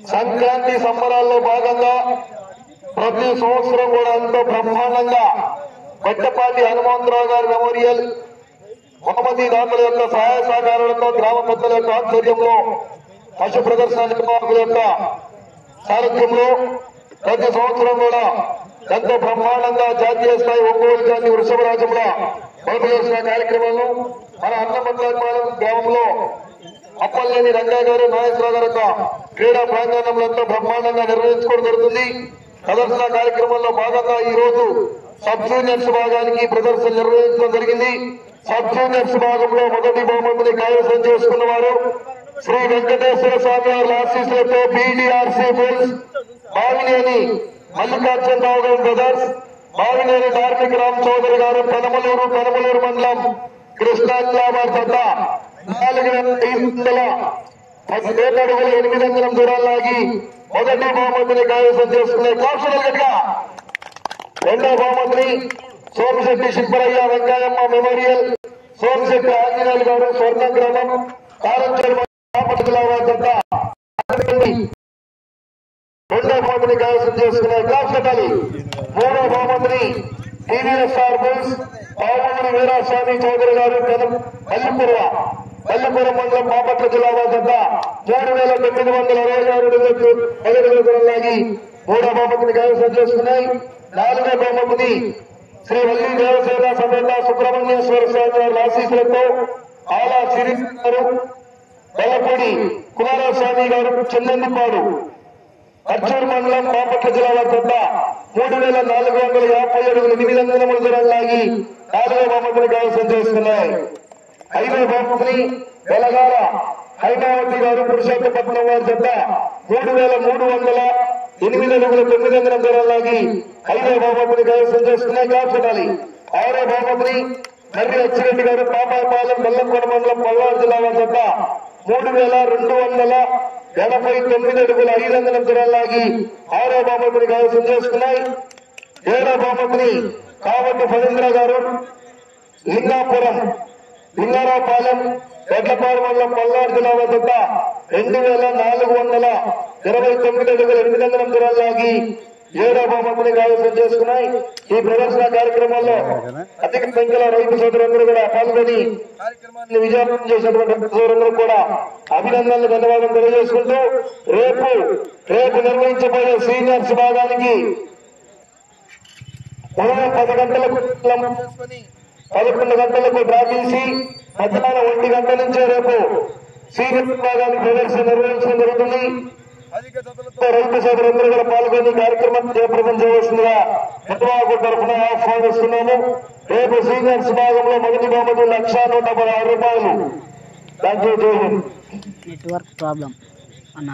సంక్రాంతి సంబరాల్లో భాగంగా ప్రతి సంవత్సరం కూడా ఎంతో బ్రహ్మాండంగా బట్టపాటి హనుమంతరావు గారి మెమోరియల్ మహమ్మదీ దాతల యొక్క సహాయ సహకారాలతో గ్రామ పెద్దల యొక్క ఆధ్వర్యంలో పశు ప్రదర్శన నిర్వాహకుల యొక్క సారథ్యంలో ప్రతి సంవత్సరం కూడా ఎంతో బ్రహ్మాండంగా జాతీయ స్థాయి ఒంగోలు జాతి వృషభరాజంలో మొదలు చేసిన కార్యక్రమాలను మన అన్నమట్లాపాలెం గ్రామంలో అప్పల్లేని రంగా గారు నాగేశ్వరరావు గారు యొక్క క్రీడా ప్రాంగణంలో ఎంతో బ్రహ్మాండంగా నిర్వహించుకోవడం జరుగుతుంది ప్రదర్శన కార్యక్రమంలో భాగంగా ఈ రోజు సబ్ జూనియర్స్ భాగానికి ప్రదర్శన నిర్వహించడం జరిగింది సబ్ జూనియర్స్ భాగంలో మొదటి బహుమతిని కైవసం చేసుకున్న వారు శ్రీ వెంకటేశ్వర స్వామి వారి ఆశీస్సులతో బీడీఆర్సీ ఫిల్స్ బావినేని మల్లికార్జునరావు గారి బ్రదర్స్ బావినేని ధార్మిక రామ్ చౌదరి గారు పెనమలూరు పెనమలూరు మండలం కృష్ణా జిల్లా వారి వద్ద నాలుగు వేల ఐదు వందల పదిహేను అడుగులు ఎనిమిది వందల దూరం లాగి మొదటి బహుమతిని కైవసం చేసుకునే కాల్సిన గట్టిగా రెండో బహుమతిని సోమశెట్టి శిల్పరయ్య వెంకయ్యమ్మ మెమోరియల్ సోమశెట్టి ఆంజనేయులు గారు స్వర్ణ గ్రామం కారంచేరు బాపట్ల జిల్లా వారి వద్ద రెండో బహుమతిని కైవసం చేసుకునే క్లాస్ పెట్టాలి మూడో బహుమతిని టీవీఎస్ఆర్ బుల్స్ పావుమూరి వీరాస్వామి చౌదరి గారు పల్లిపుర పల్లిపురం మండలం బాపట్ల జిల్లా వద్ద మూడు వేల తొమ్మిది వందల అరవై ఆరు అడుగులకు పదిహేడు అడుగులు లాగి మూడో బహుమతిని కైవసం చేసుకున్నాయి నాలుగో బహుమతిని శ్రీ వల్లి దేవసేన సమేత సుబ్రహ్మణ్యేశ్వర స్వామి వారి ఆశీస్సులతో ఆలా సిరి గారు వెల్లపూడి కుమారస్వామి గారు చెన్నెందుపాడు అర్జూన్ మండలం బాపట్ల జిల్లా వద్ద మూడు వేల నాలుగు వందల యాభై అడుగులు ఎనిమిది వందల మూడు దూరం లాగి నాలుగో బహుమతిని కైవసం చేసుకున్నాయి ఐదో బహుమతిని వెలగాల హైమావతి గారు పురుషోత్తపట్నం వారి జత మూడు వేల మూడు వందల ఎనిమిది అడుగుల తొమ్మిది వందల దూరం లాగి ఐదో బహుమతిని కైవసం చేసుకున్నాయి కాల్చుకోవాలి ఆరో బహుమతిని మర్రి అచ్చిరెడ్డి గారు పాపాయపాలెం బెల్లంకొండ మండలం పల్నాడు జిల్లా వారి జత మూడు వేల రెండు వందల ఎనభై తొమ్మిది అడుగుల ఐదు వందల దూరం లాగి ఆరో బహుమతిని కైవసం చేసుకున్నాయి ఏడో బహుమతిని కావట్టి ఫణీంద్ర గారు లింగాపురం లింగారావుపాలెం ఎడ్లపాడు మండలం పల్నాడు జిల్లా వద్ద రెండు వేల నాలుగు వందల ఇరవై తొమ్మిది అడుగుల ఎనిమిది వందల దూరం లాగి ఏడో బహుమతిని కైవసం చేసుకున్నాయి ఈ ప్రదర్శన కార్యక్రమంలో అధిక సంఖ్యలో రైతు సోదరులందరూ కూడా పాల్గొని కార్యక్రమాన్ని విజయవంతం చేసినటువంటి సోదరులందరూ కూడా అభినందనలు ధన్యవాదం తెలియజేసుకుంటూ రేపు రేపు నిర్వహించబోయే సీనియర్స్ భాగానికి ఉదయం పది గంటలకు పదకొండు గంటలకు డ్రా తీసి మధ్యాహ్నం ఒంటి గంట నుంచే రేపు సీనియర్ విభాగానికి ప్రదర్శన నిర్వహించడం జరుగుతుంది రైతు సోదరులందరూ కూడా పాల్గొని కార్యక్రమం జయప్రదం చేయవలసిందిగా నిర్వాహకు తరఫున ఆహ్వానిస్తున్నాము రేపు సీనియర్స్ భాగంలో మొదటి బహుమతి లక్ష నూట పదహారు రూపాయలు థ్యాంక్ యూ జై హింద్ నెట్వర్క్ ప్రాబ్లం అన్న